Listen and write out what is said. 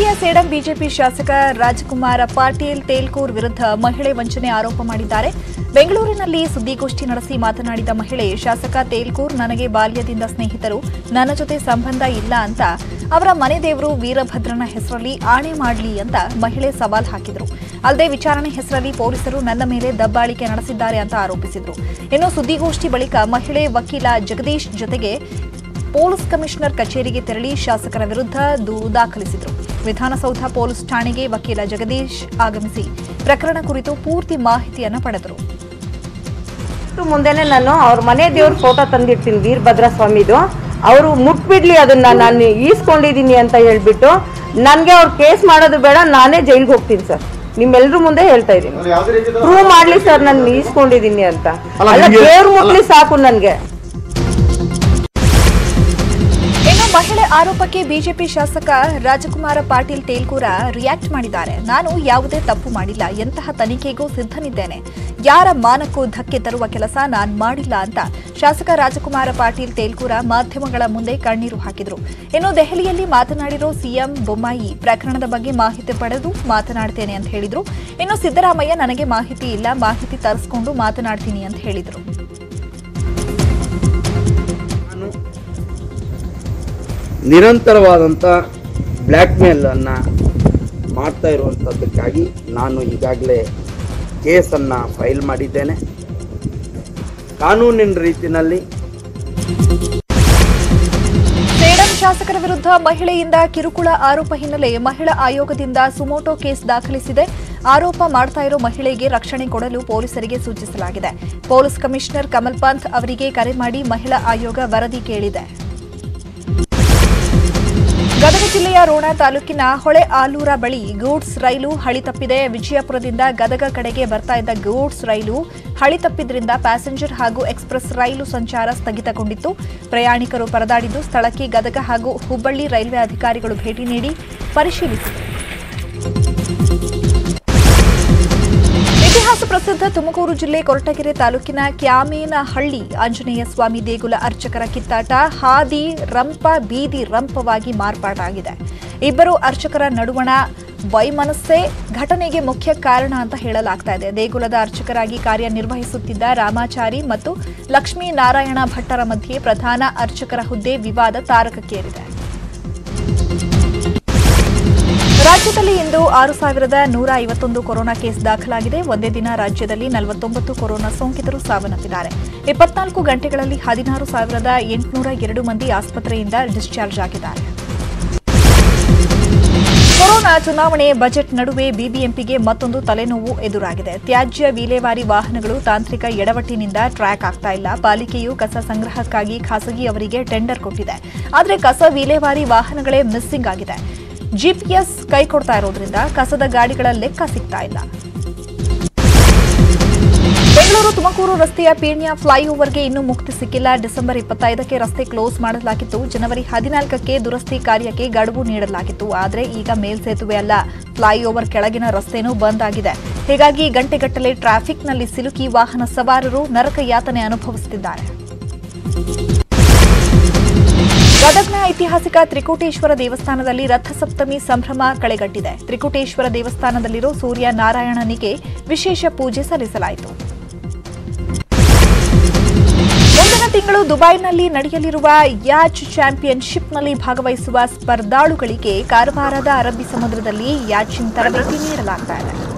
Mandya Sedam BJP ಶಾಸಕ ರಾಜಕುಮಾರ ಪಾಟೀಲ್ ತೇಲ್ಕೂರ್ ವಿರುದ್ಧ ಮಹಿಳೆ ವಂಚನೆ ಆರೋಪ ಮಾಡಿದ್ದಾರೆ ಬೆಂಗಳೂರಿನಲ್ಲಿ ಸುದ್ದಿಗೋಷ್ಠಿ ನಡೆಸಿ ಮಾತನಾಡಿದ ಮಹಿಳೆ ಶಾಸಕ ತೇಲ್ಕೂರ್ ನನಗೆ ಬಾಲ್ಯದಿಂದ ಸ್ನೇಹಿತರು ನನ್ನ ಜೊತೆ ಸಂಬಂಧ ಇಲ್ಲ ಅಂತ ಅವರ ಮನೆ ದೇವರು ವೀರಭದ್ರನ ಹೆಸರಲ್ಲಿ ಆಣೆ ಮಾಡಲಿ ಅಂತ ಮಹಿಳೆ ಸವಾಲ್ ಹಾಕಿದರು ಅಲ್ಲದೆ ವಿಚಾರಣೆ ಹೆಸರಲ್ಲಿ ಪೊಲೀಸರು ನನ್ನ ಮೇಲೆ ದಬ್ಬಾಳಿಕೆ ನಡೆಸಿದ್ದಾರೆ ಅಂತ ಆರೋಪಿಸಿದರು ಇನ್ನು ಸುದ್ದಿಗೋಷ್ಠಿ ಬಳಿಕ ಮಹಿಳೆ ವಕೀಲ ಜಗದೀಶ್ ಜೊತೆಗೆ ಪೊಲೀಸ್ ಕಮಿಷನರ್ ಕಚೇರಿಗೆ ತೆರಳಿ ಶಾಸಕರ ವಿರುದ್ಧ ದೂರು ದಾಖಲಿಸಿದರು ವಿಧಾನಸೌಧ ಪೊಲೀಸ್ ಠಾಣೆಗೆ ವಕೀಲ ಜಗದೀಶ್ ಆಗಮಿಸಿ ಪ್ರಕರಣ ಕುರಿತು ಪೂರ್ತಿ ಮಾಹಿತಿಯನ್ನು ಪಡೆದರು ಇಷ್ಟು ಮುಂದೆನೆ ನಾನು ಅವ್ರ ಮನೆ ದೇವ್ರ ಫೋಟೋ ತಂದಿರ್ತೀನಿ ವೀರಭದ್ರ ಸ್ವಾಮಿದು ಅವರು ಮುಟ್ಬಿಡ್ಲಿ ಅದನ್ನ ನಾನು ಈಸ್ಕೊಂಡಿದೀನಿ ಅಂತ ಹೇಳ್ಬಿಟ್ಟು ನನ್ಗೆ ಅವ್ರು ಕೇಸ್ ಮಾಡೋದು ಬೇಡ ನಾನೇ ಜೈಲ್ಗೆ ಹೋಗ್ತೀನಿ ಸರ್ ನಿಮ್ಮೆಲ್ರ ಮುಂದೆ ಹೇಳ್ತಾ ಇದೀನಿ ಪ್ರೂವ್ ಮಾಡ್ಲಿ ಸರ್ ನಾನು ಈಸ್ಕೊಂಡಿದೀನಿ ಅಂತ ಅಲ್ಲ, ಅಲ್ಲ ನಿಮ್ಗೆ- ದೇವ್ರ ಮುಟ್ಲಿ ಸಾಕು ನನ್ಗೆ ಇನ್ನು ಮಹಿಳೆ ಆರೋಪಕ್ಕೆ ಬಿಜೆಪಿ ಶಾಸಕ ರಾಜಕುಮಾರ ಪಾಟೀಲ್ ತೇಲ್ಕೂರ ರಿಯಾಕ್ಟ್ ಮಾಡಿದ್ದಾರೆ ನಾನು ಯಾವುದೇ ತಪ್ಪು ಮಾಡಿಲ್ಲ ಎಂತಹ ತನಿಖೆಗೂ ಸಿದ್ಧನಿದ್ದೇನೆ ಯಾರ ಮಾನಕ್ಕೂ ಧಕ್ಕೆ ತರುವ ಕೆಲಸ ನಾನ್ ಮಾಡಿಲ್ಲ ಅಂತ ಶಾಸಕ ರಾಜಕುಮಾರ ಪಾಟೀಲ್ ತೇಲ್ಕೂರ ಮಾಧ್ಯಮಗಳ ಮುಂದೆ ಕಣ್ಣೀರು ಹಾಕಿದರು ಇನ್ನು ದೆಹಲಿಯಲ್ಲಿ ಮಾತನಾಡಿರೋ ಸಿಎಂ ಬೊಮ್ಮಾಯಿ ಪ್ರಕರಣದ ಬಗ್ಗೆ ಮಾಹಿತಿ ಪಡೆದು ಮಾತನಾಡ್ತೇನೆ ಅಂತ ಹೇಳಿದ್ರು ಇನ್ನು ಸಿದ್ದರಾಮಯ್ಯ ನನಗೆ ಮಾಹಿತಿ ಇಲ್ಲ ಮಾಹಿತಿ ತರಿಸ್ಕೊಂಡು ಮಾತನಾಡ್ತೀನಿ ಅಂತ ಹೇಳಿದರು ನಾನು ನಿರಂತರವಾದಂಥ ಬ್ಲ್ಯಾಕ್ ಮೇಲನ್ನು ಮಾಡ್ತಾ ಇರುವಂಥದ್ದಕ್ಕಾಗಿ ನಾನು ಈಗಾಗಲೇ ಕೇಸನ್ನು ಫೈಲ್ ಮಾಡಿದ್ದೇನೆ ಕಾನೂನಿನ ರೀತಿಯಲ್ಲಿ ಸೇಡಂ ಶಾಸಕರ ವಿರುದ್ಧ ಮಹಿಳೆಯಿಂದ ಕಿರುಕುಳ ಆರೋಪ ಹಿನ್ನೆಲೆ ಮಹಿಳಾ ಆಯೋಗದಿಂದ ಸುಮೋಟೋ ಕೇಸ್ ದಾಖಲಿಸಿದೆ ಆರೋಪ ಮಾಡ್ತಾ ಇರೋ ಮಹಿಳೆಗೆ ರಕ್ಷಣೆ ಕೊಡಲು ಪೊಲೀಸರಿಗೆ ಸೂಚಿಸಲಾಗಿದೆ ಪೊಲೀಸ್ ಕಮಿಷನರ್ ಕಮಲ್ ಪಂತ್ ಅವರಿಗೆ ಕರೆ ಮಾಡಿ ಮಹಿಳಾ ಆಯೋಗ ವರದಿ ಕೇಳಿದೆ ಗದಗ ಜಿಲ್ಲೆಯ ರೋಣ ತಾಲೂಕಿನ ಹೊಳೆ ಆಲೂರ ಬಳಿ ಗೂಡ್ಸ್ ರೈಲು ಹಳಿ ತಪ್ಪಿದೆ ವಿಜಯಪುರದಿಂದ ಗದಗ ಕಡೆಗೆ ಬರ್ತಾ ಇದ್ದ ಗೂಡ್ಸ್ ರೈಲು ಹಳಿ ತಪ್ಪಿದ್ರಿಂದ ಪ್ಯಾಸೆಂಜರ್ ಹಾಗೂ ಎಕ್ಸ್ಪ್ರೆಸ್ ರೈಲು ಸಂಚಾರ ಸ್ಥಗಿತಗೊಂಡಿತ್ತು ಪ್ರಯಾಣಿಕರು ಪರದಾಡಿದ್ದು ಸ್ಥಳಕ್ಕೆ ಗದಗ ಹಾಗೂ ಹುಬ್ಬಳ್ಳಿ ರೈಲ್ವೆ ಅಧಿಕಾರಿಗಳು ಭೇಟಿ ನೀಡಿ ಪರಿಶೀಲಿಸಿದರು ಇತಿಹಾಸ ಪ್ರಸಿದ್ಧ ತುಮಕೂರು ಜಿಲ್ಲೆ ಕೊರಟಗೆರೆ ತಾಲೂಕಿನ ಕ್ಯಾಮೇನಹಳ್ಳಿ ಆಂಜನೇಯ ಸ್ವಾಮಿ ದೇಗುಲ ಅರ್ಚಕರ ಕಿತ್ತಾಟ ಹಾದಿ ರಂಪ ಬೀದಿ ರಂಪವಾಗಿ ಮಾರ್ಪಾಟಾಗಿದೆ ಇಬ್ಬರು ಅರ್ಚಕರ ನಡುವಣ ವೈಮನಸ್ಸೇ ಘಟನೆಗೆ ಮುಖ್ಯ ಕಾರಣ ಅಂತ ಹೇಳಲಾಗ್ತಾ ಇದೆ ದೇಗುಲದ ಅರ್ಚಕರಾಗಿ ಕಾರ್ಯನಿರ್ವಹಿಸುತ್ತಿದ್ದ ರಾಮಾಚಾರಿ ಮತ್ತು ಲಕ್ಷ್ಮೀನಾರಾಯಣ ಭಟ್ಟರ ಮಧ್ಯೆ ಪ್ರಧಾನ ಅರ್ಚಕರ ಹುದ್ದೆ ವಿವಾದ ತಾರಕಕ್ಕೇರಿದೆ ರಾಜ್ಯದಲ್ಲಿ ಇಂದು ಆರು ಸಾವಿರದ ನೂರ ಐವತ್ತೊಂದು ಕೊರೋನಾ ಕೇಸ್ ದಾಖಲಾಗಿದೆ ಒಂದೇ ದಿನ ರಾಜ್ಯದಲ್ಲಿ ನಲವತ್ತೊಂಬತ್ತು ಕೊರೋನಾ ಸೋಂಕಿತರು ಸಾವನ್ನಪ್ಪಿದ್ದಾರೆ ಇಪ್ಪತ್ನಾಲ್ಕು ಗಂಟೆಗಳಲ್ಲಿ ಹದಿನಾರು ಸಾವಿರದ ಎಂಟುನೂರ ಎರಡು ಮಂದಿ ಆಸ್ಪತ್ರೆಯಿಂದ ಡಿಸ್ಚಾರ್ಜ್ ಆಗಿದ್ದಾರೆ ಕೊರೋನಾ ಚುನಾವಣೆ ಬಜೆಟ್ ನಡುವೆ ಬಿಬಿಎಂಪಿಗೆ ಮತ್ತೊಂದು ತಲೆನೋವು ಎದುರಾಗಿದೆ ತ್ಯಾಜ್ಯ ವಿಲೇವಾರಿ ವಾಹನಗಳು ತಾಂತ್ರಿಕ ಎಡವಟ್ಟಿನಿಂದ ಟ್ರ್ಯಾಕ್ ಆಗ್ತಾ ಇಲ್ಲ ಪಾಲಿಕೆಯು ಕಸ ಸಂಗ್ರಹಕ್ಕಾಗಿ ಖಾಸಗಿ ಅವರಿಗೆ ಟೆಂಡರ್ ಕೊಟ್ಟಿದೆ ಆದರೆ ಕಸ ವಿಲೇವಾರಿ ವಾಹನಗಳೇ ಮಿಸ್ಸಿಂಗ್ ಆಗಿದೆ ಜಿಪಿಎಸ್ ಕೈ ಕೊಡ್ತಾ ಇರೋದ್ರಿಂದ ಕಸದ ಗಾಡಿಗಳ ಲೆಕ್ಕ ಸಿಗ್ತಾ ಇಲ್ಲ ಬೆಂಗಳೂರು ತುಮಕೂರು ರಸ್ತೆಯ ಪೀಣ್ಯ ಫ್ಲೈಓವರ್ಗೆ ಇನ್ನೂ ಮುಕ್ತಿ ಸಿಕ್ಕಿಲ್ಲ ಡಿಸೆಂಬರ್ ಇಪ್ಪತ್ತೈದಕ್ಕೆ ರಸ್ತೆ ಕ್ಲೋಸ್ ಮಾಡಲಾಗಿತ್ತು ಜನವರಿ ಹದಿನಾಲ್ಕಕ್ಕೆ ದುರಸ್ತಿ ಕಾರ್ಯಕ್ಕೆ ಗಡುವು ನೀಡಲಾಗಿತ್ತು ಆದರೆ ಈಗ ಮೇಲ್ಸೇತುವೆ ಅಲ್ಲ ಫ್ಲೈಓವರ್ ಕೆಳಗಿನ ರಸ್ತೆನೂ ಬಂದ್ ಆಗಿದೆ ಹೀಗಾಗಿ ಗಂಟೆಗಟ್ಟಲೆ ಟ್ರಾಫಿಕ್ನಲ್ಲಿ ಸಿಲುಕಿ ವಾಹನ ಸವಾರರು ನರಕ ಯಾತನೆ ಅನುಭವಿಸುತ್ತಿದ್ದಾರೆ ಗದಗ್ನ ಐತಿಹಾಸಿಕ ತ್ರಿಕೂಟೇಶ್ವರ ದೇವಸ್ಥಾನದಲ್ಲಿ ರಥಸಪ್ತಮಿ ಸಂಭ್ರಮ ಕಳೆಗಟ್ಟಿದೆ ತ್ರಿಕೂಟೇಶ್ವರ ದೇವಸ್ಥಾನದಲ್ಲಿರೋ ಸೂರ್ಯ ನಾರಾಯಣನಿಗೆ ವಿಶೇಷ ಪೂಜೆ ಸಲ್ಲಿಸಲಾಯಿತು ಮುಂದಿನ ತಿಂಗಳು ದುಬೈನಲ್ಲಿ ನಡೆಯಲಿರುವ ಯಾಚ್ ಚಾಂಪಿಯನ್ಶಿಪ್ನಲ್ಲಿ ಭಾಗವಹಿಸುವ ಸ್ಪರ್ಧಾಳುಗಳಿಗೆ ಕಾರವಾರದ ಅರಬ್ಬಿ ಸಮುದ್ರದಲ್ಲಿ ಯಾಚಿಂಗ್ ತರಬೇತಿ ನೀಡಲಾಗ್ತಾ ಇದೆ